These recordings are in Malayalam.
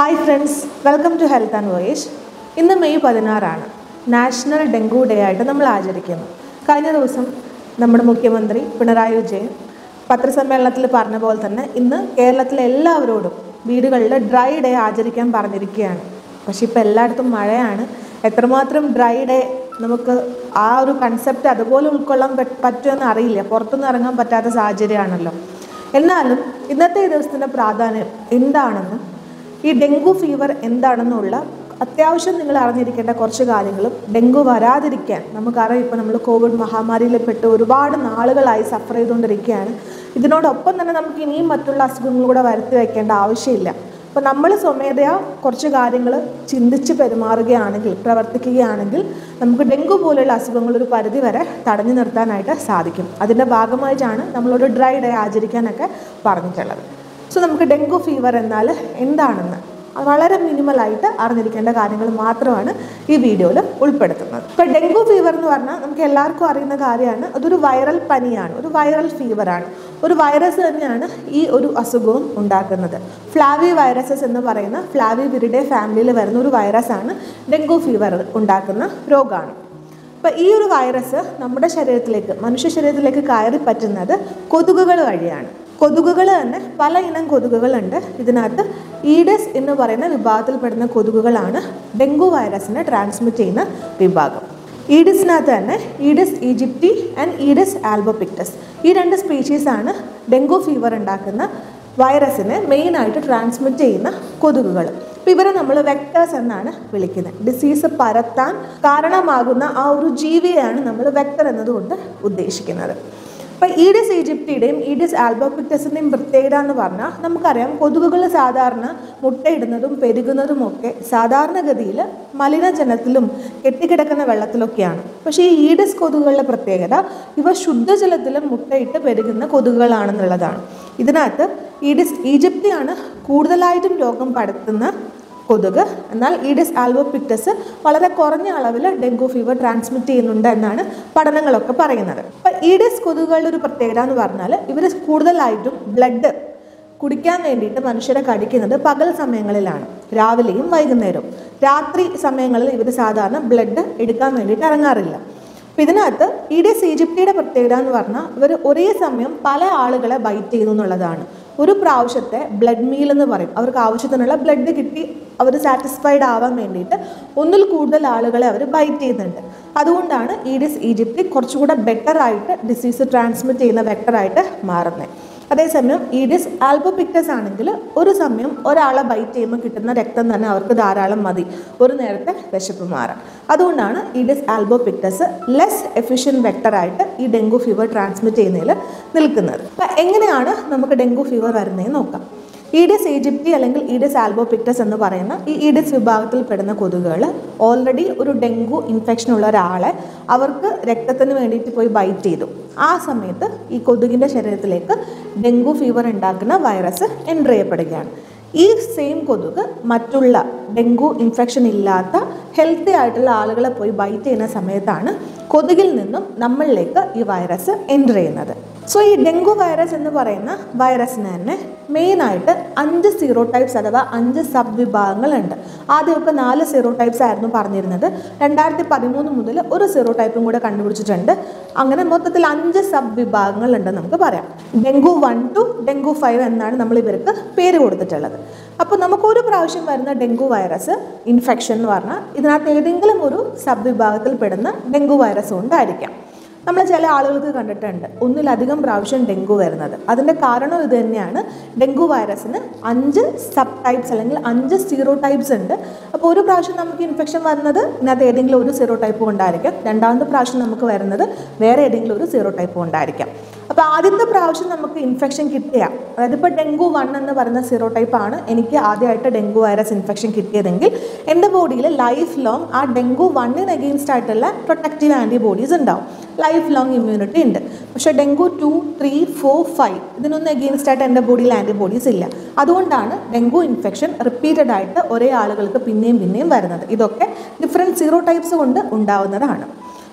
hi friends welcome to health and voyage ഇന്ന് മെയ് പതിനാറാണ് നാഷണൽ ഡെങ്കു ഡേ ആയിട്ട് നമ്മൾ ആചരിക്കുന്നു കഴിഞ്ഞ ദിവസം നമ്മുടെ മുഖ്യമന്ത്രി പിണറായി വിജയൻ പത്രസമ്മേളനത്തിൽ പറഞ്ഞ പോലെ തന്നെ ഇന്ന് കേരളത്തിലെ എല്ലാവരോടും വീടുകളിൽ ഡ്രൈ ഡേ ആചരിക്കാൻ പറഞ്ഞിരിക്കുകയാണ് പക്ഷേ ഇപ്പോൾ എല്ലായിടത്തും മഴയാണ് എത്രമാത്രം ഡ്രൈ ഡേ നമുക്ക് ആ ഒരു കൺസെപ്റ്റ് അതുപോലെ ഉൾക്കൊള്ളാൻ പറ്റ- പറ്റുമെന്ന് അറിയില്ല പുറത്തൊന്നും ഇറങ്ങാൻ പറ്റാത്ത സാഹചര്യമാണല്ലോ എന്നാലും ഇന്നത്തെ ഈ ദിവസത്തിൻ്റെ പ്രാധാന്യം എന്താണെന്നും ഈ ഡെങ്കു ഫീവർ എന്താണെന്നുള്ള അത്യാവശ്യം നിങ്ങൾ അറിഞ്ഞിരിക്കേണ്ട കുറച്ച് കാര്യങ്ങളും ഡെങ്കു വരാതിരിക്കാൻ നമുക്കറിയാം ഇപ്പോൾ നമ്മൾ കോവിഡ് മഹാമാരിയിൽ പെട്ട് ഒരുപാട് നാളുകളായി സഫർ ചെയ്തുകൊണ്ടിരിക്കുകയാണ് ഇതിനോടൊപ്പം തന്നെ നമുക്ക് ഇനിയും മറ്റുള്ള അസുഖങ്ങൾ കൂടെ വരുത്തി വയ്ക്കേണ്ട ആവശ്യമില്ല അപ്പോൾ നമ്മൾ സ്വമേധയാ കുറച്ച് കാര്യങ്ങൾ ചിന്തിച്ച് പെരുമാറുകയാണെങ്കിൽ പ്രവർത്തിക്കുകയാണെങ്കിൽ നമുക്ക് ഡെങ്കു പോലെയുള്ള അസുഖങ്ങൾ ഒരു പരിധി വരെ തടഞ്ഞു നിർത്താനായിട്ട് സാധിക്കും അതിൻ്റെ ഭാഗമായിട്ടാണ് നമ്മളോട് ഡ്രൈ ഡേ ആചരിക്കാനൊക്കെ പറഞ്ഞിട്ടുള്ളത് സോ നമുക്ക് ഡെങ്കു ഫീവർ എന്നാൽ എന്താണെന്ന് അത് വളരെ മിനിമലായിട്ട് അറിഞ്ഞിരിക്കേണ്ട കാര്യങ്ങൾ മാത്രമാണ് ഈ വീഡിയോയിൽ ഉൾപ്പെടുത്തുന്നത് ഇപ്പോൾ ഡെങ്കു ഫീവർ എന്ന് പറഞ്ഞാൽ നമുക്ക് എല്ലാവർക്കും അറിയുന്ന കാര്യമാണ് അതൊരു വൈറൽ പനിയാണ് ഒരു വൈറൽ ഫീവറാണ് ഒരു വൈറസ് തന്നെയാണ് ഈ ഒരു അസുഖവും ഉണ്ടാക്കുന്നത് ഫ്ലാവി വൈറസസ് എന്ന് പറയുന്ന ഫ്ലാവി വിരിഡെ ഫാമിലിയിൽ വരുന്ന ഒരു വൈറസാണ് ഡെങ്കു ഫീവർ ഉണ്ടാക്കുന്ന രോഗമാണ് അപ്പോൾ ഈ ഒരു വൈറസ് നമ്മുടെ ശരീരത്തിലേക്ക് മനുഷ്യ ശരീരത്തിലേക്ക് കയറി പറ്റുന്നത് കൊതുകുകൾ വഴിയാണ് കൊതുകുകൾ തന്നെ പല ഇനം കൊതുകുകളുണ്ട് ഇതിനകത്ത് ഈഡസ് എന്ന് പറയുന്ന വിഭാഗത്തിൽപ്പെടുന്ന കൊതുകുകളാണ് ഡെങ്കു വൈറസിനെ ട്രാൻസ്മിറ്റ് ചെയ്യുന്ന വിഭാഗം ഈഡിസിനകത്ത് തന്നെ Aedes aegypti and Aedes albopictus ഈ രണ്ട് സ്പീഷീസാണ് ഡെങ്കു ഫീവർ ഉണ്ടാക്കുന്ന വൈറസിനെ മെയിനായിട്ട് ട്രാൻസ്മിറ്റ് ചെയ്യുന്ന കൊതുകുകൾ അപ്പോൾ ഇവരെ നമ്മൾ വെക്ടേഴ്സ് എന്നാണ് വിളിക്കുന്നത് ഡിസീസ് പരത്താൻ കാരണമാകുന്ന ആ ഒരു ജീവിയെയാണ് നമ്മൾ വെക്ടർ എന്നതുകൊണ്ട് ഉദ്ദേശിക്കുന്നത് അപ്പോൾ ഈഡിസ് ഈജിപ്തിയുടെയും ഈഡിസ് ആൽബോപിക്ടസിൻ്റെയും പ്രത്യേകത എന്ന് പറഞ്ഞാൽ നമുക്കറിയാം കൊതുകുകൾ സാധാരണ മുട്ടയിടുന്നതും പെരുകുന്നതും ഒക്കെ സാധാരണഗതിയിൽ മലിനജലത്തിലും കെട്ടിക്കിടക്കുന്ന വെള്ളത്തിലൊക്കെയാണ് പക്ഷേ ഈ ഈഡിസ് കൊതുകുകളുടെ പ്രത്യേകത ഇവ ശുദ്ധജലത്തിലും മുട്ടയിട്ട് പെരുകുന്ന കൊതുകുകളാണെന്നുള്ളതാണ് ഇതിനകത്ത് ഈഡിസ് ഈജിപ്തിയാണ് കൂടുതലായിട്ടും രോഗം പടർത്തുന്ന കൊതുക് എന്നാൽ ഈഡിസ് ആൽബോപിക്ടസ് വളരെ കുറഞ്ഞ അളവിൽ ഡെങ്കു ഫീവർ ട്രാൻസ്മിറ്റ് ചെയ്യുന്നുണ്ട് എന്നാണ് പഠനങ്ങളൊക്കെ പറയുന്നത് അപ്പം ഈഡിസ് കൊതുകുകളുടെ ഒരു പ്രത്യേകത എന്ന് പറഞ്ഞാൽ ഇവർ കൂടുതലായിട്ടും ബ്ലഡ് കുടിക്കാൻ വേണ്ടിയിട്ട് മനുഷ്യരെ കടിക്കുന്നത് പകൽ സമയങ്ങളിലാണ് രാവിലെയും വൈകുന്നേരവും രാത്രി സമയങ്ങളിൽ ഇവർ സാധാരണ ബ്ലഡ് എടുക്കാൻ വേണ്ടിയിട്ട് ഇറങ്ങാറില്ല അപ്പം ഇതിനകത്ത് ഈഡിയസ് ഈജിപ്തിയുടെ പ്രത്യേകത എന്ന് പറഞ്ഞാൽ ഇവർ ഒരേ സമയം പല ആളുകളെ ബൈറ്റ് ചെയ്യുന്നു എന്നുള്ളതാണ് ഒരു പ്രാവശ്യത്തെ ബ്ലഡ് മീൽ എന്ന് പറയും അവർക്ക് ആവശ്യത്തിനുള്ള ബ്ലഡ് കിട്ടി അവർ സാറ്റിസ്ഫൈഡ് ആവാൻ വേണ്ടിയിട്ട് ഒന്നിൽ കൂടുതൽ ആളുകളെ അവർ ബൈറ്റ് ചെയ്യുന്നുണ്ട് അതുകൊണ്ടാണ് ഈഡിസ് ഈജിപ്തി കുറച്ചുകൂടെ ബെറ്റർ ആയിട്ട് ഡിസീസ് ട്രാൻസ്മിറ്റ് ചെയ്യുന്ന വെക്ടറായിട്ട് മാറുന്നത് അതേസമയം ഈഡിസ് ആൽബോപിക്ടസ് ആണെങ്കിൽ ഒരു സമയം ഒരാളെ ബൈറ്റ് ചെയ്യുമ്പോൾ കിട്ടുന്ന രക്തം തന്നെ അവർക്ക് ധാരാളം മതി ഒരു നേരത്തെ വിശപ്പ് മാറാൻ അതുകൊണ്ടാണ് ഈഡിസ് ആൽബോപിക്ടസ് ലെസ് എഫിഷ്യൻ വെക്ടറായിട്ട് ഈ ഡെങ്കു ഫീവർ ട്രാൻസ്മിറ്റ് ചെയ്യുന്നതിൽ നിൽക്കുന്നത് അപ്പം എങ്ങനെയാണ് നമുക്ക് ഡെങ്കു ഫീവർ വരുന്നതെന്ന് നോക്കാം ഈഡിസ് ഈജിപ്തി അല്ലെങ്കിൽ ഈഡിസ് ആൽബോപിക്ടസ് എന്ന് പറയുന്ന ഈ ഈഡിസ് വിഭാഗത്തിൽ പെടുന്ന കൊതുകുകൾ ഓൾറെഡി ഒരു ഡെങ്കു ഇൻഫെക്ഷൻ ഉള്ള ഒരാളെ അവർക്ക് രക്തത്തിന് വേണ്ടിയിട്ട് പോയി ബൈറ്റ് ചെയ്തു ആ സമയത്ത് ഈ കൊതുകിൻ്റെ ശരീരത്തിലേക്ക് ഡെങ്കു ഫീവർ ഉണ്ടാക്കുന്ന വൈറസ് എൻ്റർ ചെയ്യപ്പെടുകയാണ് ഈ സെയിം കൊതുക് മറ്റുള്ള ഡെങ്കു ഇൻഫെക്ഷൻ ഇല്ലാത്ത ഹെൽത്തി ആയിട്ടുള്ള ആളുകളെ പോയി ബൈറ്റ് ചെയ്യുന്ന സമയത്താണ് കൊതുകിൽ നിന്നും നമ്മളിലേക്ക് ഈ വൈറസ് എൻ്റർ ചെയ്യുന്നത് സോ ഈ ഡെങ്കു വൈറസ് എന്ന് പറയുന്ന വൈറസിന് തന്നെ മെയിനായിട്ട് അഞ്ച് സീറോ ടൈപ്സ് അഥവാ അഞ്ച് സബ് വിഭാഗങ്ങളുണ്ട് ആദ്യമൊക്കെ നാല് സീറോ ടൈപ്സ് ആയിരുന്നു പറഞ്ഞിരുന്നത് രണ്ടായിരത്തി പതിമൂന്ന് മുതൽ ഒരു സീറോ ടൈപ്പും കൂടെ കണ്ടുപിടിച്ചിട്ടുണ്ട് അങ്ങനെ മൊത്തത്തിൽ അഞ്ച് സബ് വിഭാഗങ്ങളുണ്ടെന്ന് നമുക്ക് പറയാം dengue one two dengue five എന്നാണ് നമ്മൾ ഇവർക്ക് പേര് കൊടുത്തിട്ടുള്ളത് അപ്പോൾ നമുക്ക് ഒരു പ്രാവശ്യം വരുന്ന ഡെങ്കു വൈറസ് ഇൻഫെക്ഷൻ എന്ന് പറഞ്ഞാൽ ഇതിനകത്ത് ഏതെങ്കിലും ഒരു സബ് വിഭാഗത്തിൽ പെടുന്ന ഡെങ്കു വൈറസ് കൊണ്ടായിരിക്കാം നമ്മൾ ചില ആളുകൾക്ക് കണ്ടിട്ടുണ്ട് ഒന്നിലധികം പ്രാവശ്യം ഡെങ്കു വരുന്നത് അതിൻ്റെ കാരണം ഇത് തന്നെയാണ് ഡെങ്കു വൈറസിന് അഞ്ച് സബ് ടൈപ്സ് അല്ലെങ്കിൽ അഞ്ച് സീറോ ടൈപ്സ് ഉണ്ട് അപ്പോൾ ഒരു പ്രാവശ്യം നമുക്ക് ഇൻഫെക്ഷൻ വരുന്നത് ഇതിനകത്ത് ഏതെങ്കിലും ഒരു സീറോ ടൈപ്പ് കൊണ്ടായിരിക്കാം രണ്ടാമത്തെ പ്രാവശ്യം നമുക്ക് വരുന്നത് വേറെ ഏതെങ്കിലും ഒരു സീറോ ടൈപ്പ് കൊണ്ടായിരിക്കാം അപ്പോൾ ആദ്യത്തെ പ്രാവശ്യം നമുക്ക് ഇൻഫെക്ഷൻ കിട്ടിയ അതായത് ഇപ്പോൾ ഡെങ്കു വൺ എന്ന് പറയുന്ന സീറോ ടൈപ്പ് ആണ് എനിക്ക് ആദ്യമായിട്ട് ഡെങ്കു വൈറസ് ഇൻഫെക്ഷൻ കിട്ടിയതെങ്കിൽ എൻ്റെ ബോഡിയിൽ ലൈഫ് ലോങ് ആ ഡെങ്കു വണ്ണിന് അഗെയിൻസ്റ്റ് ആയിട്ടുള്ള പ്രൊട്ടക്റ്റീവ് ആൻറ്റിബോഡീസ് ഉണ്ടാവും ലൈഫ് ലോങ് ഇമ്മ്യൂണിറ്റി ഉണ്ട് പക്ഷേ dengue two three four five ഇതിനൊന്നും അഗെയിൻസ്റ്റ് ആയിട്ട് എൻ്റെ ബോഡിയിൽ ആൻറ്റിബോഡീസ് ഇല്ല അതുകൊണ്ടാണ് ഡെങ്കു ഇൻഫെക്ഷൻ റിപ്പീറ്റഡ് ആയിട്ട് ഒരേ ആളുകൾക്ക് പിന്നെയും പിന്നെയും വരുന്നത് ഇതൊക്കെ ഡിഫറെൻറ്റ് സീറോ ടൈപ്സ് കൊണ്ട് ഉണ്ടാവുന്നതാണ്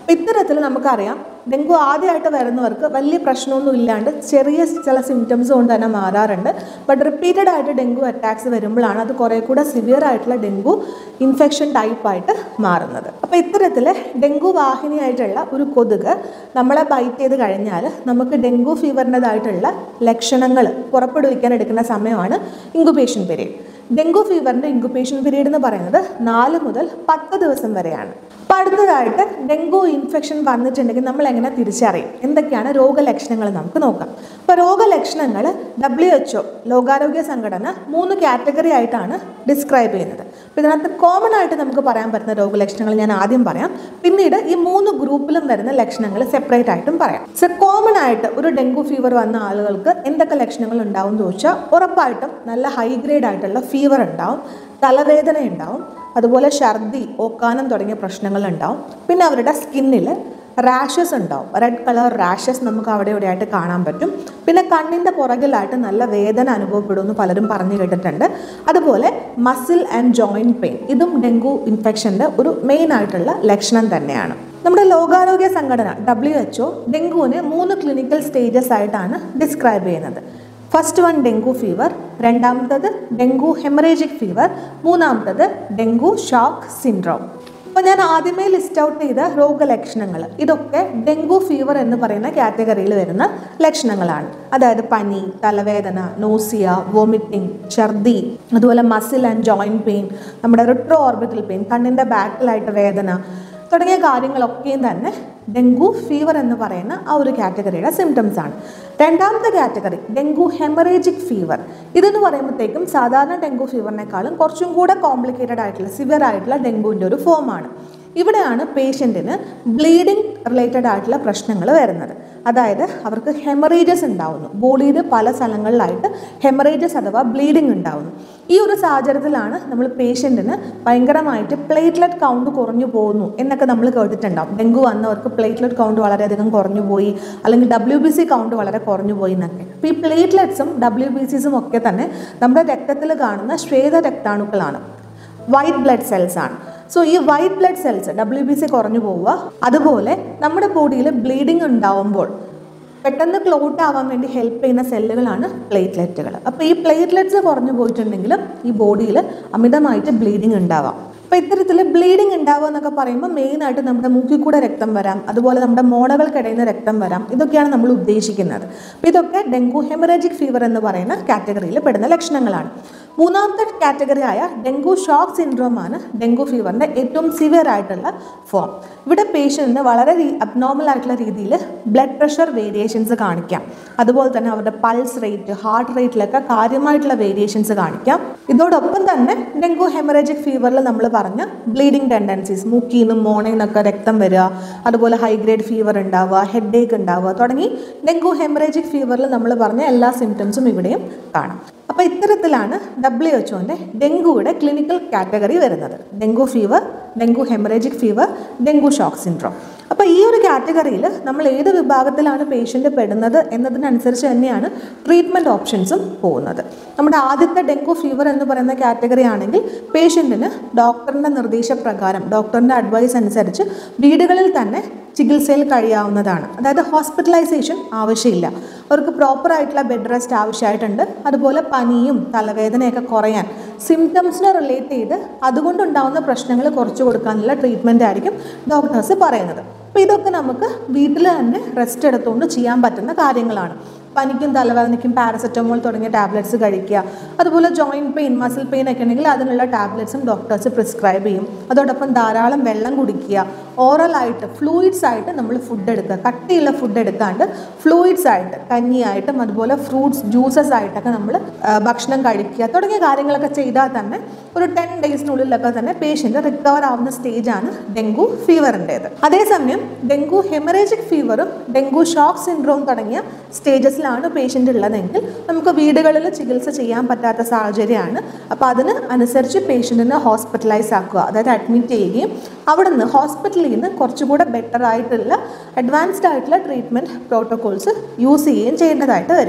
അപ്പോൾ ഇത്തരത്തിൽ നമുക്കറിയാം ഡെങ്കു ആദ്യമായിട്ട് വരുന്നവർക്ക് വലിയ പ്രശ്നമൊന്നും ഇല്ലാണ്ട് ചെറിയ ചില സിംറ്റംസ് കൊണ്ട് തന്നെ മാറാറുണ്ട് ബട്ട് റിപ്പീറ്റഡ് ആയിട്ട് ഡെങ്കു അറ്റാക്സ് വരുമ്പോഴാണ് അത് കുറേ കൂടെ സിവിയർ ആയിട്ടുള്ള ഡെങ്കു ഇൻഫെക്ഷൻ ടൈപ്പായിട്ട് മാറുന്നത് അപ്പോൾ ഇത്തരത്തിൽ ഡെങ്കു വാഹിനിയായിട്ടുള്ള ഒരു കൊതുക് നമ്മളെ ബൈറ്റ് ചെയ്ത് കഴിഞ്ഞാൽ നമുക്ക് ഡെങ്കു ഫീവറിൻ്റെതായിട്ടുള്ള ലക്ഷണങ്ങൾ പുറപ്പെടുവിക്കാൻ എടുക്കുന്ന സമയമാണ് ഇൻക്യുബേഷൻ പീരീഡ് ഡെങ്കു ഫീവറിൻ്റെ ഇൻക്യുബേഷൻ പീരീഡ് എന്ന് പറയുന്നത് നാല് മുതൽ പത്ത് ദിവസം വരെയാണ് അപ്പോൾ അടുത്തതായിട്ട് ഡെങ്കു ഇൻഫെക്ഷൻ വന്നിട്ടുണ്ടെങ്കിൽ നമ്മൾ എങ്ങനെ തിരിച്ചറിയും എന്തൊക്കെയാണ് രോഗലക്ഷണങ്ങൾ നമുക്ക് നോക്കാം അപ്പോൾ രോഗലക്ഷണങ്ങൾ ഡബ്ല്യു എച്ച് ലോകാരോഗ്യ സംഘടന മൂന്ന് കാറ്റഗറി ആയിട്ടാണ് ഡിസ്ക്രൈബ് ചെയ്യുന്നത് അപ്പോൾ ഇതിനകത്ത് കോമൺ ആയിട്ട് നമുക്ക് പറയാൻ പറ്റുന്ന രോഗലക്ഷണങ്ങൾ ഞാൻ ആദ്യം പറയാം പിന്നീട് ഈ മൂന്ന് ഗ്രൂപ്പിലും വരുന്ന ലക്ഷണങ്ങൾ സെപ്പറേറ്റ് ആയിട്ടും പറയാം സോ കോമൺ ആയിട്ട് ഒരു ഡെങ്കു ഫീവർ വന്ന ആളുകൾക്ക് എന്തൊക്കെ ലക്ഷണങ്ങൾ ഉണ്ടാവും എന്ന് ചോദിച്ചാൽ ഉറപ്പായിട്ടും നല്ല ഹൈ ഗ്രേഡ് ആയിട്ടുള്ള ഫീവർ ഉണ്ടാവും തലവേദന ഉണ്ടാവും അതുപോലെ ഛർദി ഓക്കാനം തുടങ്ങിയ പ്രശ്നങ്ങൾ ഉണ്ടാവും പിന്നെ അവരുടെ സ്കിന്നിൽ റാഷസ് ഉണ്ടാവും റെഡ് കളർ റാഷസ് നമുക്ക് അവിടെ ഇവിടെ ആയിട്ട് കാണാൻ പറ്റും പിന്നെ കണ്ണിൻ്റെ പുറകിലായിട്ട് നല്ല വേദന അനുഭവപ്പെടുമെന്ന് പലരും പറഞ്ഞു കേട്ടിട്ടുണ്ട് അതുപോലെ മസിൽ ആൻഡ് ജോയിൻറ്റ് പെയിൻ ഇതും ഡെങ്കു ഇൻഫെക്ഷൻ്റെ ഒരു മെയിൻ ആയിട്ടുള്ള ലക്ഷണം തന്നെയാണ് നമ്മുടെ ലോകാരോഗ്യ സംഘടന ഡബ്ല്യു എച്ച് ഡെങ്കുവിനെ മൂന്ന് ക്ലിനിക്കൽ സ്റ്റേജസ് ആയിട്ടാണ് ഡിസ്ക്രൈബ് ചെയ്യുന്നത് ഫസ്റ്റ് വൺ ഡെങ്കു ഫീവർ രണ്ടാമത്തത് ഡെങ്കു ഹെമറേജിക് ഫീവർ മൂന്നാമത്തത് ഡെങ്കു ഷോക്ക് സിൻഡ്രോം അപ്പോൾ ഞാൻ ആദ്യമേ ലിസ്റ്റ് ഔട്ട് ചെയ്ത രോഗലക്ഷണങ്ങൾ ഇതൊക്കെ ഡെങ്കു ഫീവർ എന്ന് പറയുന്ന കാറ്റഗറിയിൽ വരുന്ന ലക്ഷണങ്ങളാണ് അതായത് പനി തലവേദന നോസിയ വോമിറ്റിംഗ് ഛർദി അതുപോലെ മസിൽ ആൻഡ് ജോയിൻറ്റ് പെയിൻ നമ്മുടെ റിട്രോ ഓർബിറ്റൽ പെയിൻ കണ്ണിൻ്റെ ബാക്കിലായിട്ട് വേദന തുടങ്ങിയ കാര്യങ്ങളൊക്കെയും തന്നെ ഡെങ്കു ഫീവർ എന്ന് പറയുന്ന ആ ഒരു കാറ്റഗറിയുടെ സിംറ്റംസ് ആണ് രണ്ടാമത്തെ കാറ്റഗറി ഡെങ്കു ഹെമറേജിക് ഫീവർ ഇതെന്ന് പറയുമ്പോഴത്തേക്കും സാധാരണ ഡെങ്കു ഫീവറിനേക്കാളും കുറച്ചും കൂടെ കോംപ്ലിക്കേറ്റഡ് ആയിട്ടുള്ള സിവിയർ ആയിട്ടുള്ള ഡെങ്കുവിൻ്റെ ഒരു ഫോമാണ് ഇവിടെയാണ് പേഷ്യൻറ്റിന് ബ്ലീഡിങ് റിലേറ്റഡ് ആയിട്ടുള്ള പ്രശ്നങ്ങൾ വരുന്നത് അതായത് അവർക്ക് ഹെമറേജസ് ഉണ്ടാവുന്നു ബോഡിയിൽ പല സ്ഥലങ്ങളിലായിട്ട് ഹെമറേജസ് അഥവാ ബ്ലീഡിങ് ഉണ്ടാവുന്നു ഈ ഒരു സാഹചര്യത്തിലാണ് നമ്മൾ പേഷ്യൻറ്റിന് ഭയങ്കരമായിട്ട് പ്ലേറ്റ്ലെറ്റ് കൗണ്ട് കുറഞ്ഞു പോകുന്നു എന്നൊക്കെ നമ്മൾ കേട്ടിട്ടുണ്ടാവും ഡെങ്കു വന്നവർക്ക് പ്ലേറ്റ്ലെറ്റ് കൗണ്ട് വളരെയധികം കുറഞ്ഞു പോയി അല്ലെങ്കിൽ ഡബ്ല്യു ബി സി കൗണ്ട് വളരെ കുറഞ്ഞു പോയി എന്നൊക്കെ അപ്പോൾ ഈ പ്ലേറ്റ്ലെറ്റ്സും ഡബ്ല്യു ബി സിസും ഒക്കെ തന്നെ നമ്മുടെ രക്തത്തിൽ കാണുന്ന ശ്വേത രക്താണുക്കളാണ് വൈറ്റ് ബ്ലഡ് സെൽസ് ആണ് സോ ഈ white blood cells W B C കുറഞ്ഞു പോവുക അതുപോലെ നമ്മുടെ ബോഡിയിൽ ബ്ലീഡിങ് ഉണ്ടാവുമ്പോൾ പെട്ടെന്ന് ക്ലോട്ട് ആവാൻ വേണ്ടി ഹെൽപ്പ് ചെയ്യുന്ന സെല്ലുകളാണ് പ്ലേറ്റ്ലെറ്റുകൾ അപ്പോൾ ഈ പ്ലേറ്റ്ലെറ്റ്സ് കുറഞ്ഞു പോയിട്ടുണ്ടെങ്കിലും ഈ ബോഡിയിൽ അമിതമായിട്ട് ബ്ലീഡിങ് ഉണ്ടാവാം അപ്പോൾ ഇത്തരത്തിൽ ബ്ലീഡിങ് ഉണ്ടാവുക എന്നൊക്കെ പറയുമ്പോൾ മെയിനായിട്ട് നമ്മുടെ മൂക്കിൽ കൂടെ രക്തം വരാം അതുപോലെ നമ്മുടെ മോണകൾക്കിടയിൽ നിന്ന് രക്തം വരാം ഇതൊക്കെയാണ് നമ്മൾ ഉദ്ദേശിക്കുന്നത് അപ്പോൾ ഇതൊക്കെ ഡെങ്കു ഹെമറേജിക് ഫീവർ എന്ന് പറയുന്ന കാറ്റഗറിയിൽ പെടുന്ന ലക്ഷണങ്ങളാണ് മൂന്നാമത്തെ കാറ്റഗറി ആയ ഡെങ്കു ഷോക്ക് സിൻഡ്രോം ആണ് ഡെങ്കു ഫീവറിൻ്റെ ഏറ്റവും സിവിയർ ആയിട്ടുള്ള ഫോം ഇവിടെ പേഷ്യൻറ്റിന് വളരെ അബ്നോർമൽ ആയിട്ടുള്ള രീതിയിൽ ബ്ലഡ് പ്രഷർ വേരിയേഷൻസ് കാണിക്കാം അതുപോലെ തന്നെ അവരുടെ പൾസ് റേറ്റ് ഹാർട്ട് റേറ്റിലൊക്കെ കാര്യമായിട്ടുള്ള വേരിയേഷൻസ് കാണിക്കാം ഇതോടൊപ്പം തന്നെ ഡെങ്കു ഹെമറേജിക് ഫീവറിൽ നമ്മൾ പറഞ്ഞ ബ്ലീഡിംഗ് ടെൻഡൻസീസ് മൂക്കിൽ നിന്നും മോണയിൽ നിന്നൊക്കെ രക്തം വരിക അതുപോലെ ഹൈ ഗ്രേഡ് ഫീവർ ഉണ്ടാവുക ഹെഡ് ഏക്ക് ഉണ്ടാവുക തുടങ്ങി ഡെങ്കു ഹെമറേജിക് ഫീവറിൽ നമ്മൾ പറഞ്ഞ എല്ലാ സിംറ്റംസും ഇവിടെയും കാണാം അപ്പോൾ ഇത്തരത്തിലാണ് ഡബ്ല്യു എച്ച്ഒൻ്റെ ഡെങ്കുയുടെ ക്ലിനിക്കൽ കാറ്റഗറി വരുന്നത് dengue fever dengue haemorrhagic fever dengue shock syndrome അപ്പോൾ ഈ ഒരു കാറ്റഗറിയിൽ നമ്മൾ ഏത് വിഭാഗത്തിലാണ് പേഷ്യൻ്റ് പെടുന്നത് എന്നതിനനുസരിച്ച് തന്നെയാണ് ട്രീറ്റ്മെൻറ്റ് ഓപ്ഷൻസും പോകുന്നത് നമ്മുടെ ആദ്യത്തെ ഡെങ്കു ഫീവർ എന്ന് പറയുന്ന കാറ്റഗറി ആണെങ്കിൽ പേഷ്യൻറ്റിന് ഡോക്ടറിൻ്റെ നിർദ്ദേശപ്രകാരം ഡോക്ടറിൻ്റെ അഡ്വൈസ് അനുസരിച്ച് വീടുകളിൽ തന്നെ ചികിത്സയിൽ കഴിയാവുന്നതാണ് അതായത് ഹോസ്പിറ്റലൈസേഷൻ ആവശ്യമില്ല അവർക്ക് പ്രോപ്പർ ആയിട്ടുള്ള ബെഡ് റെസ്റ്റ് ആവശ്യമായിട്ടുണ്ട് അതുപോലെ പനിയും തലവേദനയൊക്കെ കുറയാൻ സിംറ്റംസിനെ റിലേറ്റ് ചെയ്ത് അതുകൊണ്ടുണ്ടാകുന്ന പ്രശ്നങ്ങൾ കുറച്ച് കൊടുക്കാനുള്ള ട്രീറ്റ്മെൻ്റ് ആയിരിക്കും ഡോക്ടേഴ്സ് പറയുന്നത് അപ്പോൾ ഇതൊക്കെ നമുക്ക് വീട്ടിൽ തന്നെ റെസ്റ്റ് എടുത്തുകൊണ്ട് ചെയ്യാൻ പറ്റുന്ന കാര്യങ്ങളാണ് പനിക്കും തലവേദനയ്ക്കും പാരസെറ്റമോൾ തുടങ്ങിയ ടാബ്ലറ്റ്സ് കഴിക്കുക അതുപോലെ ജോയിൻറ്റ് പെയിൻ മസിൽ പെയിൻ ഒക്കെ ഉണ്ടെങ്കിൽ അതിനുള്ള ടാബ്ലറ്റ്സും ഡോക്ടേഴ്സ് പ്രിസ്ക്രൈബ് ചെയ്യും അതോടൊപ്പം ധാരാളം വെള്ളം കുടിക്കുക ഓറലായിട്ട് ഫ്ലൂയിഡ്സ് ആയിട്ട് നമ്മൾ ഫുഡ് എടുക്കുക കട്ടിയുള്ള ഫുഡ് എടുക്കാണ്ട് ഫ്ലൂയിഡ്സ് ആയിട്ട് കഞ്ഞിയായിട്ടും അതുപോലെ ഫ്രൂട്ട്സ് ജ്യൂസസ് ആയിട്ടൊക്കെ നമ്മൾ ഭക്ഷണം കഴിക്കുക തുടങ്ങിയ കാര്യങ്ങളൊക്കെ ചെയ്താൽ തന്നെ ഒരു ടെൻ ഡേയ്സിനുള്ളിലൊക്കെ തന്നെ പേഷ്യൻ്റ് റിക്കവർ ആവുന്ന സ്റ്റേജാണ് ഡെങ്കു ഫീവറിൻ്റേത് അതേസമയം ഡെങ്കു ഹെമറേജിക് ഫീവറും ഡെങ്കു ഷോക്ക് സിൻഡ്രോം തുടങ്ങിയ സ്റ്റേജസിലാണ് പേഷ്യൻ്റ് ഉള്ളതെങ്കിൽ നമുക്ക് വീടുകളിൽ ചികിത്സ ചെയ്യാൻ പറ്റാത്ത സാഹചര്യമാണ് അപ്പോൾ അതിന് അനുസരിച്ച് പേഷ്യൻറ്റിനെ ഹോസ്പിറ്റലൈസ് ആക്കുക അതായത് അഡ്മിറ്റ് ചെയ്യുകയും അവിടെ നിന്ന് ഹോസ്പിറ്റലിൽ നിന്ന് കുറച്ചുകൂടെ ബെറ്റർ ആയിട്ടുള്ള അഡ്വാൻസ്ഡ് ആയിട്ടുള്ള ട്രീറ്റ്മെൻറ്റ് പ്രോട്ടോകോൾസ് യൂസ് ചെയ്യുകയും ചെയ്യേണ്ടതായിട്ട് വരും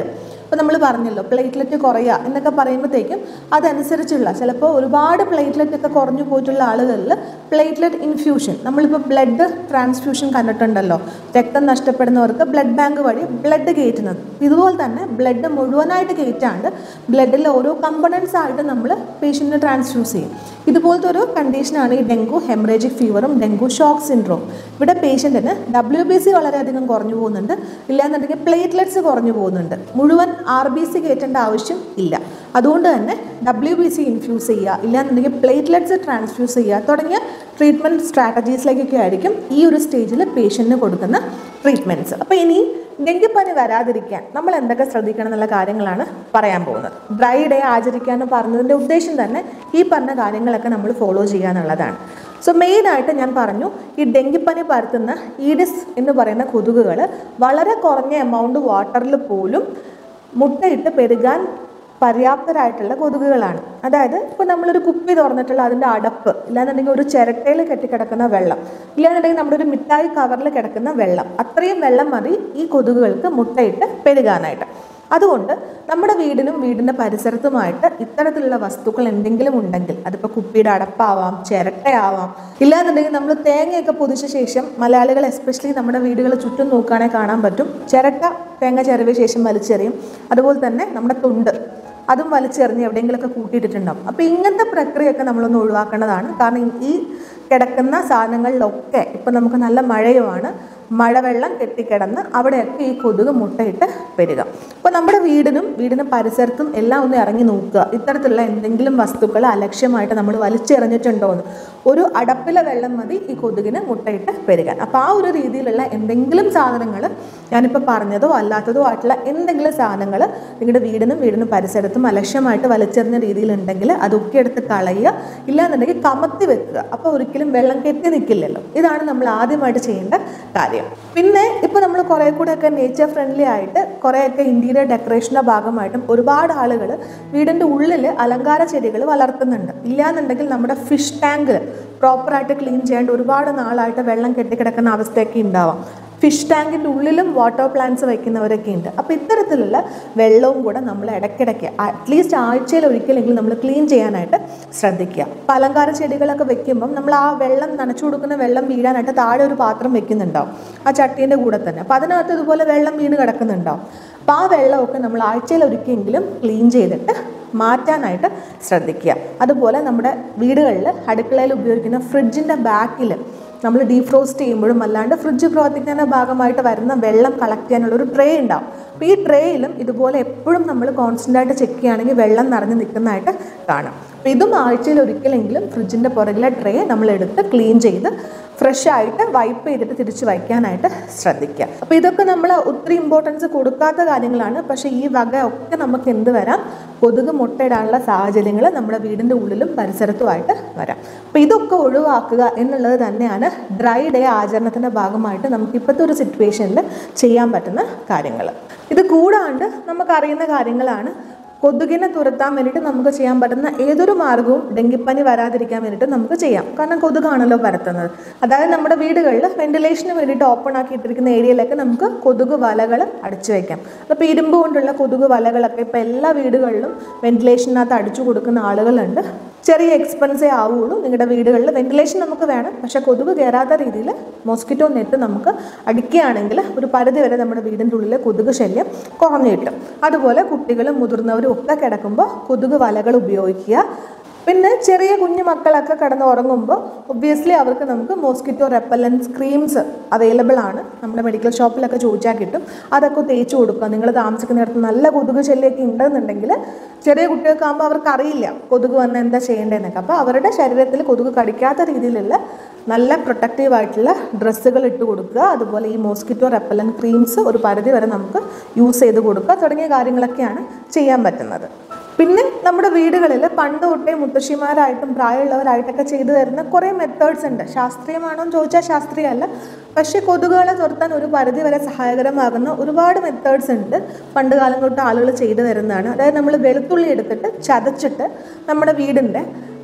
ഇപ്പോൾ നമ്മൾ പറഞ്ഞല്ലോ പ്ലേറ്റ്ലെറ്റ് കുറയുക എന്നൊക്കെ പറയുമ്പോഴത്തേക്കും അതനുസരിച്ചുള്ള ചിലപ്പോൾ ഒരുപാട് പ്ലേറ്റ്ലെറ്റ് ഒക്കെ കുറഞ്ഞു പോയിട്ടുള്ള ആളുകളിൽ പ്ലേറ്റ്ലെറ്റ് ഇൻഫ്യൂഷൻ നമ്മളിപ്പോൾ ബ്ലഡ് ട്രാൻസ്ഫ്യൂഷൻ കണ്ടിട്ടുണ്ടല്ലോ രക്തം നഷ്ടപ്പെടുന്നവർക്ക് ബ്ലഡ് ബാങ്ക് വഴി ബ്ലഡ് കയറ്റുന്നത് ഇതുപോലെ തന്നെ ബ്ലഡ് മുഴുവനായിട്ട് കയറ്റാണ്ട് ബ്ലഡിലെ ഓരോ കമ്പണൻസ് ആയിട്ട് നമ്മൾ പേഷ്യൻറ്റിന് ട്രാൻസ്ഫ്യൂസ് ചെയ്യും ഇതുപോലത്തെ ഒരു കണ്ടീഷനാണ് ഈ ഡെങ്കു ഹെമറേജിക് ഫീവറും ഡെങ്കു ഷോക്ക് സിൻഡ്രോം ഇവിടെ പേഷ്യൻറ്റിന് ഡബ്ല്യു ബി സി വളരെയധികം കുറഞ്ഞു പോകുന്നുണ്ട് ഇല്ലാന്നുണ്ടെങ്കിൽ പ്ലേറ്റ്ലെറ്റ്സ് കുറഞ്ഞു പോകുന്നുണ്ട് മുഴുവൻ ആർ ബി സി കയറ്റേണ്ട ആവശ്യം ഇല്ല അതുകൊണ്ട് തന്നെ ഡബ്ല്യു ബി സി ഇൻഫ്യൂസ് ചെയ്യുക ഇല്ലാന്നുണ്ടെങ്കിൽ പ്ലേറ്റ്ലെറ്റ്സ് ട്രാൻസ്ഫ്യൂസ് ചെയ്യുക തുടങ്ങിയ ട്രീറ്റ്മെൻറ്റ് സ്ട്രാറ്റജീസിലേക്കൊക്കെ ആയിരിക്കും ഈ ഒരു സ്റ്റേജിൽ പേഷ്യൻറ്റിന് കൊടുക്കുന്ന ട്രീറ്റ്മെൻറ്റ്സ് അപ്പോൾ ഇനി ഡെങ്കിപ്പനി വരാതിരിക്കാൻ നമ്മൾ എന്തൊക്കെ ശ്രദ്ധിക്കണം എന്നുള്ള കാര്യങ്ങളാണ് പറയാൻ പോകുന്നത് ഡ്രൈ ഡേ ആചരിക്കാമെന്ന് പറഞ്ഞതിൻ്റെ ഉദ്ദേശം തന്നെ ഈ പറഞ്ഞ കാര്യങ്ങളൊക്കെ നമ്മൾ ഫോളോ ചെയ്യുക എന്നുള്ളതാണ് സോ മെയിനായിട്ട് ഞാൻ പറഞ്ഞു ഈ ഡെങ്കിപ്പനി പരത്തുന്ന ഈഡിസ് എന്ന് പറയുന്ന കൊതുകുകൾ വളരെ കുറഞ്ഞ എമൗണ്ട് വാട്ടറിൽ പോലും മുട്ടയിട്ട് പെരുകാൻ പര്യാപ്തരായിട്ടുള്ള കൊതുകുകളാണ് അതായത് ഇപ്പോൾ നമ്മളൊരു കുപ്പി തുറന്നിട്ടുള്ള അതിൻ്റെ അടപ്പ് ഇല്ലാന്നുണ്ടെങ്കിൽ ഒരു ചിരട്ടയിൽ കെട്ടിക്കിടക്കുന്ന വെള്ളം ഇല്ലാന്നുണ്ടെങ്കിൽ നമ്മുടെ ഒരു മിഠായി കവറിൽ കിടക്കുന്ന വെള്ളം അത്രയും വെള്ളം മതി ഈ കൊതുകുകൾക്ക് മുട്ടയിട്ട് പെരുകാനായിട്ട് അതുകൊണ്ട് നമ്മുടെ വീടിനും വീടിൻ്റെ പരിസരത്തുമായിട്ട് ഇത്തരത്തിലുള്ള വസ്തുക്കൾ എന്തെങ്കിലും ഉണ്ടെങ്കിൽ അതിപ്പോൾ കുപ്പിയുടെ അടപ്പാവാം ചിരട്ടയാവാം ഇല്ലാന്നുണ്ടെങ്കിൽ നമ്മൾ തേങ്ങയൊക്കെ പൊതിച്ച ശേഷം മലയാളികൾ എസ്പെഷ്യലി നമ്മുടെ വീടുകൾ ചുറ്റും നോക്കുകയാണെങ്കിൽ കാണാൻ പറ്റും ചിരട്ട തേങ്ങ ചിരവിയ ശേഷം വലിച്ചെറിയും അതുപോലെ തന്നെ നമ്മുടെ തുണ്ട് അതും വലിച്ചെറിഞ്ഞ് എവിടെയെങ്കിലുമൊക്കെ കൂട്ടിയിട്ടിട്ടുണ്ടാവും അപ്പോൾ ഇങ്ങനത്തെ പ്രക്രിയയൊക്കെ നമ്മളൊന്ന് ഒഴിവാക്കേണ്ടതാണ് കാരണം ഈ കിടക്കുന്ന സാധനങ്ങളിലൊക്കെ ഇപ്പം നമുക്ക് നല്ല മഴയുമാണ് മഴവെള്ളം കെട്ടിക്കിടന്ന് അവിടെയൊക്കെ ഈ കൊതുക് മുട്ടയിട്ട് പെരുക അപ്പോൾ നമ്മുടെ വീടിനും വീടിനും പരിസരത്തും എല്ലാം ഒന്ന് ഇറങ്ങി നോക്കുക ഇത്തരത്തിലുള്ള എന്തെങ്കിലും വസ്തുക്കൾ അലക്ഷ്യമായിട്ട് നമ്മൾ വലിച്ചെറിഞ്ഞിട്ടുണ്ടോ എന്ന് ഒരു അടപ്പിലെ വെള്ളം മതി ഈ കൊതുകിന് മുട്ടയിട്ട് പെരുകാൻ അപ്പോൾ ആ ഒരു രീതിയിലുള്ള എന്തെങ്കിലും സാധനങ്ങൾ ഞാനിപ്പോൾ പറഞ്ഞതോ അല്ലാത്തതോ ആയിട്ടുള്ള എന്തെങ്കിലും സാധനങ്ങൾ നിങ്ങളുടെ വീടിനും വീടിനും പരിസരത്തും അലക്ഷ്യമായിട്ട് വലിച്ചെറിഞ്ഞ രീതിയിലുണ്ടെങ്കിൽ അതൊക്കെ എടുത്ത് കളയുക ഇല്ലാന്നുണ്ടെങ്കിൽ കമത്തി വെക്കുക അപ്പോൾ ഒരിക്കലും വെള്ളം കെട്ടി നിൽക്കില്ലല്ലോ ഇതാണ് നമ്മൾ ആദ്യമായിട്ട് ചെയ്യേണ്ട കാര്യം പിന്നെ ഇപ്പോൾ നമ്മൾ കുറേ കൂടെയൊക്കെ നേച്ചർ ഫ്രണ്ട്ലി ആയിട്ട് കുറേയൊക്കെ ഇൻറ്റീരിയർ ഡെക്കറേഷൻ്റെ ഭാഗമായിട്ടും ഒരുപാട് ആളുകൾ വീടിൻ്റെ ഉള്ളിൽ അലങ്കാര ചെടികൾ വളർത്തുന്നുണ്ട് ഇല്ലാന്നുണ്ടെങ്കിൽ നമ്മുടെ ഫിഷ് ടാങ്കിൽ പ്രോപ്പറായിട്ട് ക്ലീൻ ചെയ്യേണ്ട ഒരുപാട് നാളായിട്ട് വെള്ളം കെട്ടിക്കിടക്കുന്ന അവസ്ഥയൊക്കെ ഉണ്ടാവാം ഫിഷ് ടാങ്കിൻ്റെ ഉള്ളിലും വാട്ടർ പ്ലാന്റ്സ് വയ്ക്കുന്നവരൊക്കെ ഉണ്ട് അപ്പോൾ ഇത്തരത്തിലുള്ള വെള്ളവും കൂടെ നമ്മൾ ഇടയ്ക്കിടയ്ക്ക് അറ്റ്ലീസ്റ്റ് ആഴ്ചയിൽ ഒരിക്കലെങ്കിലും നമ്മൾ ക്ലീൻ ചെയ്യാനായിട്ട് ശ്രദ്ധിക്കുക അപ്പോൾ അലങ്കാര ചെടികളൊക്കെ വെക്കുമ്പം നമ്മൾ ആ വെള്ളം നനച്ചു കൊടുക്കുന്ന വെള്ളം വീഴാനായിട്ട് താഴെ ഒരു പാത്രം വെക്കുന്നുണ്ടാവും ആ ചട്ടീൻ്റെ കൂടെ തന്നെ അപ്പോൾ അതിനകത്ത് ഇതുപോലെ വെള്ളം വീണ് കിടക്കുന്നുണ്ടാവും അപ്പോൾ ആ വെള്ളമൊക്കെ നമ്മൾ ആഴ്ചയിൽ ഒരിക്കലെങ്കിലും ക്ലീൻ ചെയ്തിട്ട് മാറ്റാനായിട്ട് ശ്രദ്ധിക്കുക അതുപോലെ നമ്മുടെ വീടുകളിൽ അടുക്കളയിൽ ഉപയോഗിക്കുന്ന ഫ്രിഡ്ജിൻ്റെ ബാക്കിൽ നമ്മൾ ഡീഫ്രോസ്റ്റ് ചെയ്യുമ്പോഴും അല്ലാണ്ട് ഫ്രിഡ്ജ് പ്രവർത്തിക്കുന്നതിൻ്റെ ഭാഗമായിട്ട് വരുന്ന വെള്ളം കളക്ട് ചെയ്യാനുള്ള ഒരു ട്രേ ഉണ്ടാവും അപ്പോൾ ഈ ട്രേയിലും ഇതുപോലെ എപ്പോഴും നമ്മൾ കോൺസ്റ്റൻ്റ് ആയിട്ട് ചെക്ക് ചെയ്യുകയാണെങ്കിൽ വെള്ളം നിറഞ്ഞ് നിൽക്കുന്നതായിട്ട് കാണാം അപ്പോൾ ഇതും ആഴ്ചയിൽ ഒരിക്കലെങ്കിലും ഫ്രിഡ്ജിൻ്റെ പുറകിലെ ട്രേ നമ്മൾ എടുത്ത് ക്ലീൻ ചെയ്ത് ഫ്രഷ് ആയിട്ട് വൈപ്പ് ചെയ്തിട്ട് തിരിച്ച് വയ്ക്കാനായിട്ട് ശ്രദ്ധിക്കുക അപ്പോൾ ഇതൊക്കെ നമ്മൾ ഒത്തിരി ഇമ്പോർട്ടൻസ് കൊടുക്കാത്ത കാര്യങ്ങളാണ് പക്ഷേ ഈ വക ഒക്കെ നമുക്ക് എന്ത് വരാം കൊതുക് മുട്ടയിടാനുള്ള സാഹചര്യങ്ങൾ നമ്മുടെ വീടിൻ്റെ ഉള്ളിലും പരിസരത്തുമായിട്ട് വരാം അപ്പോൾ ഇതൊക്കെ ഒഴിവാക്കുക എന്നുള്ളത് തന്നെയാണ് ഡ്രൈ ഡേ ആചരണത്തിൻ്റെ ഭാഗമായിട്ട് നമുക്ക് ഇപ്പോഴത്തെ ഒരു സിറ്റുവേഷനിൽ ചെയ്യാൻ പറ്റുന്ന കാര്യങ്ങൾ ഇത് കൂടാണ്ട് നമുക്കറിയുന്ന കാര്യങ്ങളാണ് കൊതുകിനെ തുരത്താൻ വേണ്ടിയിട്ട് നമുക്ക് ചെയ്യാൻ പറ്റുന്ന ഏതൊരു മാർഗവും ഡെങ്കിപ്പനി വരാതിരിക്കാൻ വേണ്ടിയിട്ട് നമുക്ക് ചെയ്യാം കാരണം കൊതുകാണല്ലോ പരത്തുന്നത് അതായത് നമ്മുടെ വീടുകളിൽ വെന്റിലേഷന് വേണ്ടിയിട്ട് ഓപ്പൺ ആക്കിയിട്ടിരിക്കുന്ന ഏരിയയിലൊക്കെ നമുക്ക് കൊതുക് വലകൾ അടിച്ചു വയ്ക്കാം അപ്പോൾ ഇരുമ്പ് കൊണ്ടുള്ള കൊതുക് വലകളൊക്കെ ഇപ്പോൾ എല്ലാ വീടുകളിലും വെന്റിലേഷനകത്ത് അടിച്ചു കൊടുക്കുന്ന ആളുകളുണ്ട് ചെറിയ എക്സ്പെൻസേ ആവുള്ളൂ നിങ്ങളുടെ വീടുകളിൽ വെന്റിലേഷൻ നമുക്ക് വേണം പക്ഷേ കൊതുക് കയറാത്ത രീതിയിൽ മോസ്കിറ്റോ നെറ്റ് നമുക്ക് അടിക്കുകയാണെങ്കിൽ ഒരു പരിധി വരെ നമ്മുടെ വീടിൻ്റെ ഉള്ളിൽ കൊതുക് ശല്യം കുറഞ്ഞു കിട്ടും അതുപോലെ കുട്ടികളും മുതിർന്നവരും ഒക്കെ കിടക്കുമ്പോൾ കൊതുക് വലകൾ ഉപയോഗിക്കുക പിന്നെ ചെറിയ കുഞ്ഞു മക്കളൊക്കെ കിടന്ന് ഉറങ്ങുമ്പോൾ ഒബ്വിയസ്ലി അവർക്ക് നമുക്ക് മോസ്കിറ്റോ റെപ്പലൻസ് ക്രീംസ് അവൈലബിൾ ആണ് നമ്മുടെ മെഡിക്കൽ ഷോപ്പിലൊക്കെ ചോദിച്ചാൽ കിട്ടും അതൊക്കെ തേച്ച് കൊടുക്കുക നിങ്ങൾ താമസിക്കുന്നിടത്ത് നല്ല കൊതുക് ശല്യമൊക്കെ ഉണ്ടെന്നുണ്ടെങ്കിൽ ചെറിയ കുട്ടികൾക്കാകുമ്പോൾ അവർക്ക് അറിയില്ല കൊതുക് വന്ന് എന്താ ചെയ്യേണ്ടതെന്നൊക്കെ അപ്പോൾ അവരുടെ ശരീരത്തിൽ കൊതുക് കടിക്കാത്ത രീതിയിലുള്ള നല്ല പ്രൊട്ടക്റ്റീവ് ആയിട്ടുള്ള ഡ്രസ്സുകൾ ഇട്ട് കൊടുക്കുക അതുപോലെ ഈ മോസ്കിറ്റോ റെപ്പലൻ ക്രീംസ് ഒരു പരിധി വരെ നമുക്ക് യൂസ് ചെയ്ത് കൊടുക്കുക തുടങ്ങിയ കാര്യങ്ങളൊക്കെയാണ് ചെയ്യാൻ പറ്റുന്നത് പിന്നെ നമ്മുടെ വീടുകളിൽ പണ്ട് തൊട്ടേ മുത്തശ്ശിമാരായിട്ടും പ്രായമുള്ളവരായിട്ടൊക്കെ ചെയ്തു തരുന്ന കുറേ മെത്തേഡ്സ് ഉണ്ട് ശാസ്ത്രീയമാണോ എന്ന് ചോദിച്ചാൽ ശാസ്ത്രീയമല്ല പക്ഷേ കൊതുകുകളെ തുരത്താൻ ഒരു പരിധി വരെ സഹായകരമാകുന്ന ഒരുപാട് മെത്തേഡ്സ് ഉണ്ട് പണ്ട് കാലം തൊട്ട് ആളുകൾ ചെയ്തു തരുന്നതാണ് അതായത് നമ്മൾ വെളുത്തുള്ളി എടുത്തിട്ട് ചതച്ചിട്ട് നമ്മുടെ വീടിൻ്റെ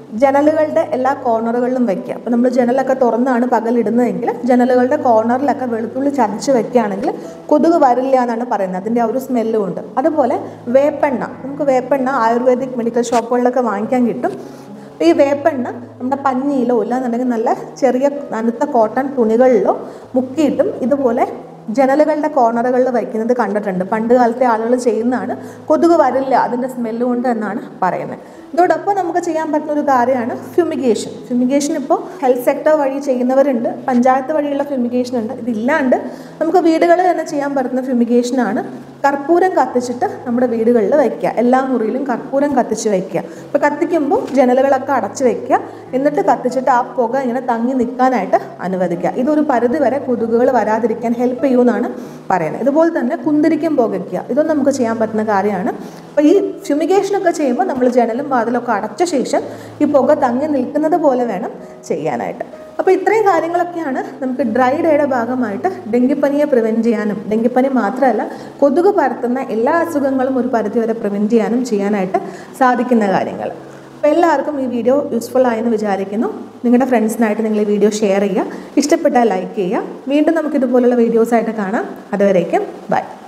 ജനലുകളുടെ എല്ലാ കോർണറുകളിലും വയ്ക്കുക അപ്പോൾ നമ്മൾ ജനലൊക്കെ തുറന്നാണ് പകലിടുന്നതെങ്കിൽ ജനലുകളുടെ കോർണറിലൊക്കെ വെളുത്തുള്ളി ചതച്ച് വെക്കുകയാണെങ്കിൽ കൊതുക് വരില്ല എന്നാണ് പറയുന്നത് അതിൻ്റെ ആ ഒരു സ്മെല്ലും ഉണ്ട് അതുപോലെ വേപ്പെണ്ണ നമുക്ക് വേപ്പെണ്ണ ആയുർവേദിക് മെഡിക്കൽ ഷോപ്പുകളിലൊക്കെ വാങ്ങിക്കാൻ കിട്ടും അപ്പോൾ ഈ വേപ്പെണ്ണ നമ്മുടെ പഞ്ഞിയിലോ ഇല്ലാന്നുണ്ടെങ്കിൽ നല്ല ചെറിയ നനുത്ത കോട്ടൺ തുണികളിലോ മുക്കിയിട്ടും ഇതുപോലെ ജനലുകളുടെ കോർണറുകളിൽ വയ്ക്കുന്നത് കണ്ടിട്ടുണ്ട് പണ്ട് കാലത്തെ ആളുകൾ ചെയ്യുന്നതാണ് കൊതുക് വരില്ല അതിൻ്റെ സ്മെല്ല് കൊണ്ട് എന്നാണ് പറയുന്നത് ഇതോടൊപ്പം നമുക്ക് ചെയ്യാൻ പറ്റുന്ന ഒരു കാര്യമാണ് ഫ്യൂമിഗേഷൻ ഫ്യൂമിഗേഷൻ ഇപ്പോൾ ഹെൽത്ത് സെക്ടർ വഴി ചെയ്യുന്നവരുണ്ട് പഞ്ചായത്ത് വഴിയുള്ള ഫ്യൂമിഗേഷൻ ഉണ്ട് ഇതില്ലാണ്ട് നമുക്ക് വീടുകളിൽ തന്നെ ചെയ്യാൻ പറ്റുന്ന ഫ്യൂമിഗേഷനാണ് കർപ്പൂരം കത്തിച്ചിട്ട് നമ്മുടെ വീടുകളിൽ വയ്ക്കുക എല്ലാ മുറിയിലും കർപ്പൂരം കത്തിച്ച് വയ്ക്കുക അപ്പോൾ കത്തിക്കുമ്പോൾ ജനലുകളൊക്കെ അടച്ച് വയ്ക്കുക എന്നിട്ട് കത്തിച്ചിട്ട് ആ പുക ഇങ്ങനെ തങ്ങി നിൽക്കാനായിട്ട് അനുവദിക്കുക ഇതൊരു പരിധി വരെ കൊതുകുകൾ വരാതിരിക്കാൻ ഹെൽപ്പ് ചെയ്യുമെന്നാണ് പറയുന്നത് ഇതുപോലെ തന്നെ കുന്തിരിക്കം പുകയ്ക്കുക ഇതൊന്നും നമുക്ക് ചെയ്യാൻ പറ്റുന്ന കാര്യമാണ് അപ്പോൾ ഈ ഫ്യൂമിഗേഷനൊക്കെ ചെയ്യുമ്പോൾ നമ്മൾ ജനലും വാതിലൊക്കെ അടച്ച ശേഷം ഈ പുക തങ്ങി നിൽക്കുന്നത് പോലെ വേണം ചെയ്യാനായിട്ട് അപ്പോൾ ഇത്രയും കാര്യങ്ങളൊക്കെയാണ് നമുക്ക് ഡ്രൈ ഡേയുടെ ഭാഗമായിട്ട് ഡെങ്കിപ്പനിയെ പ്രിവെൻറ്റ് ചെയ്യാനും ഡെങ്കിപ്പനി മാത്രമല്ല കൊതുക് പരത്തുന്ന എല്ലാ അസുഖങ്ങളും ഒരു പരിധിവരെ പ്രിവെൻറ്റ് ചെയ്യാനും ചെയ്യാനായിട്ട് സാധിക്കുന്ന കാര്യങ്ങൾ അപ്പോൾ എല്ലാവർക്കും ഈ വീഡിയോ യൂസ്ഫുൾ ആയെന്ന് വിചാരിക്കുന്നു നിങ്ങളുടെ ഫ്രണ്ട്സിനായിട്ട് നിങ്ങൾ ഈ വീഡിയോ ഷെയർ ചെയ്യുക ഇഷ്ടപ്പെട്ടാൽ ലൈക്ക് ചെയ്യുക വീണ്ടും നമുക്ക് ഇതുപോലുള്ള വീഡിയോസായിട്ട് കാണാം അതുവരേക്കും ബൈ